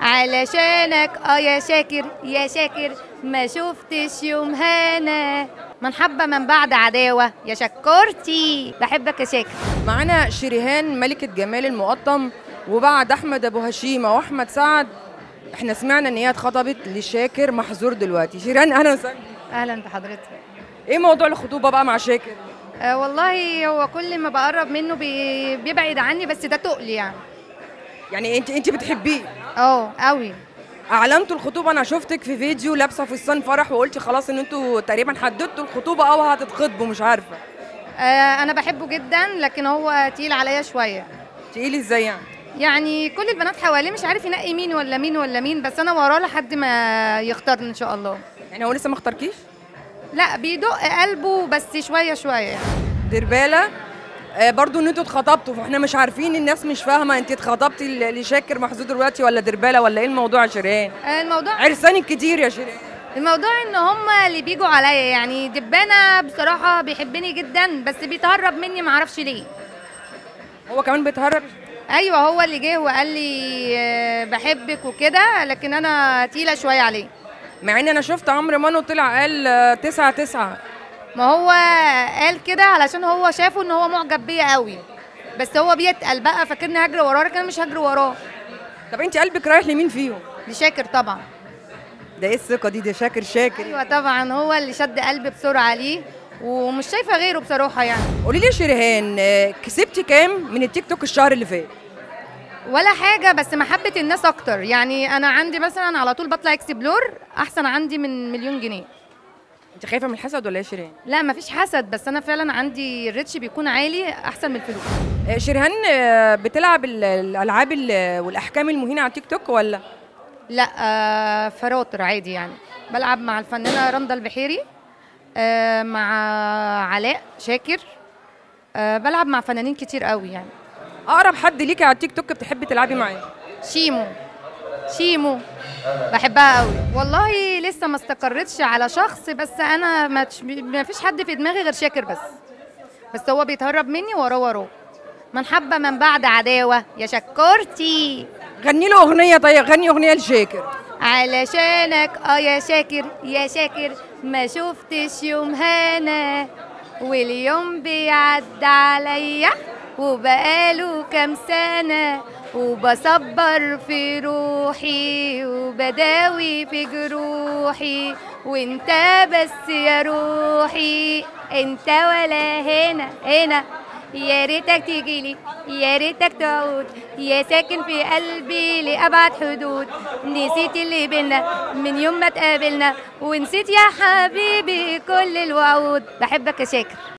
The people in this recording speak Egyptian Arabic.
علشانك اه يا شاكر يا شاكر ما شفتش يوم هنا من حب من بعد عداوة يا شكورتي بحبك يا شاكر معانا شريهان ملكة جمال المقطم وبعد أحمد أبو هشيمة وأحمد سعد احنا سمعنا إن هي اتخطبت لشاكر محظور دلوقتي شريهان أهلا وسهلا اهلا بحضرتك إيه موضوع الخطوبة بقى مع شاكر؟ آه والله هو كل ما بقرب منه بي... بيبعد عني بس ده تقل يعني يعني أنت أنت بتحبيه اه قوي أعلنتوا الخطوبة أنا شفتك في فيديو لابسة فستان فرح وقلتي خلاص إن أنتوا تقريبا حددتوا الخطوبة أو هتتخطبوا مش عارفة آه انا بحبه جدا لكن هو تقيل عليا شويه تقيل إزاي يعني؟ يعني كل البنات حواليه مش عارف ينقي مين ولا مين ولا مين بس انا وراه لحد ما يختارني ان شاء الله يعني هو لسه ما اختاركيش؟ لا بيدق قلبه بس شويه شويه يعني دربالة آه برضو ان انتوا اتخطبتوا فاحنا مش عارفين الناس مش فاهمه انت اتخطبتي ل- لشاكر محظوظ دلوقتي ولا دربالة ولا ايه الموضوع يا شيرين آه الموضوع عرسانك كتير يا شيرين الموضوع ان هم اللي بيجوا عليا يعني دبانه بصراحه بيحبني جدا بس بيتهرب مني معرفش ليه هو كمان بيتهرب ايوه هو اللي جه وقال لي آه، بحبك وكده لكن انا تقيله شويه عليه مع ان انا شفت عمرو مانو طلع قال آه، تسعة تسعة ما هو قال كده علشان هو شافه ان هو معجب بيا قوي بس هو بيتقل بقى فاكرني هجري وراه لكن انا مش هجري وراه طب انت قلبك رايح لمين فيهم لشاكر طبعا ده ايه الثقه دي ده شاكر شاكر ايوه طبعا هو اللي شد قلبي بسرعه ليه ومش شايفه غيره بصراحه يعني قولي لي يا شيريهان آه، كسبتي كام من التيك توك الشهر اللي فات ولا حاجه بس محبه الناس اكتر يعني انا عندي مثلا على طول بطلع اكسبلور احسن عندي من مليون جنيه انت خايفه من الحسد ولا ايه يا شيريهان لا مفيش حسد بس انا فعلا عندي الريتش بيكون عالي احسن من الفلوس آه، شيريهان آه، بتلعب ال- الالعاب ال- والاحكام المهينه على التيك توك ولا لا آه فراتر عادي يعني بلعب مع الفنانه رندا البحيري آه مع علاء شاكر آه بلعب مع فنانين كتير قوي يعني اقرب حد ليكي على التيك توك بتحبي تلعبي معاه شيمو شيمو بحبها قوي والله لسه ما استقرتش على شخص بس انا ما تش- ما فيش حد في دماغي غير شاكر بس بس هو بيتهرب مني وراه وراه من حب من بعد عداوه يا شكورتي غني له اغنيه طيب غني اغنيه لشاكر علشانك اه يا شاكر يا شاكر ما شفتش يوم هنا واليوم بيعدي عليا وبقاله كام سنة وبصبر في روحي وبداوي في جروحي وانت بس يا روحي انت ولا هنا هنا يا ريتك تجيلي يا ريتك تعود يا ساكن في قلبي لأبعد حدود نسيت اللي بينا من يوم ما اتقابلنا ونسيت يا حبيبي كل الوعود بحبك يا شاكر